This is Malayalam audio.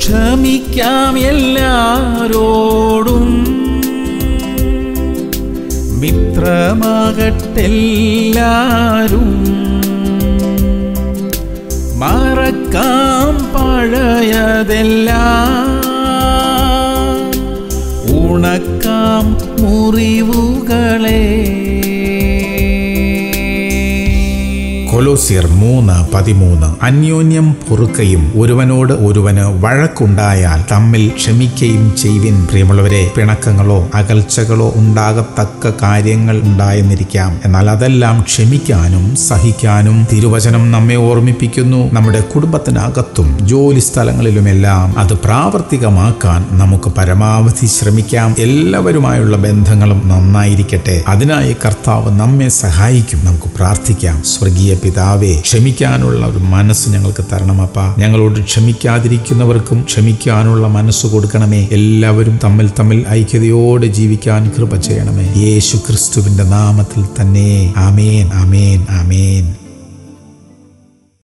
ക്ഷമിക്കാം എല്ലാരോടും മിത്രമാകട്ടെല്ലാരും മറക്കാം പഴയതെല്ലാം ഉണക്കാം മുറിവുകളെ കൊലോസിയർ മൂന്ന് പതിമൂന്ന് അന്യോന്യം പൊറുക്കയും ഒരുവനോട് ഒരുവന് വഴക്കുണ്ടായാൽ തമ്മിൽ ക്ഷമിക്കയും ചെയ്വിൻ പ്രിയമുള്ളവരെ പിണക്കങ്ങളോ അകൽച്ചകളോ ഉണ്ടാകത്തക്ക കാര്യങ്ങൾ ഉണ്ടായെന്നിരിക്കാം എന്നാൽ അതെല്ലാം ക്ഷമിക്കാനും സഹിക്കാനും തിരുവചനം നമ്മെ ഓർമ്മിപ്പിക്കുന്നു നമ്മുടെ കുടുംബത്തിനകത്തും ജോലി സ്ഥലങ്ങളിലുമെല്ലാം അത് പ്രാവർത്തികമാക്കാൻ നമുക്ക് പരമാവധി ശ്രമിക്കാം എല്ലാവരുമായുള്ള ബന്ധങ്ങളും നന്നായിരിക്കട്ടെ അതിനായി കർത്താവ് നമ്മെ സഹായിക്കും നമുക്ക് പ്രാർത്ഥിക്കാം സ്വർഗീയ പിതാവേ ക്ഷമിക്കാനുള്ള ഒരു മനസ്സ് ഞങ്ങൾക്ക് തരണമപ്പ ഞങ്ങളോട് ക്ഷമിക്കാതിരിക്കുന്നവർക്കും ക്ഷമിക്കാനുള്ള മനസ്സ് കൊടുക്കണമേ എല്ലാവരും തമ്മിൽ തമ്മിൽ ഐക്യതയോടെ ജീവിക്കാൻ കൃപ ചെയ്യണമേ യേശു ക്രിസ്തുവിന്റെ നാമത്തിൽ തന്നെ ആമേൻ ആമേൻ ആമേൻ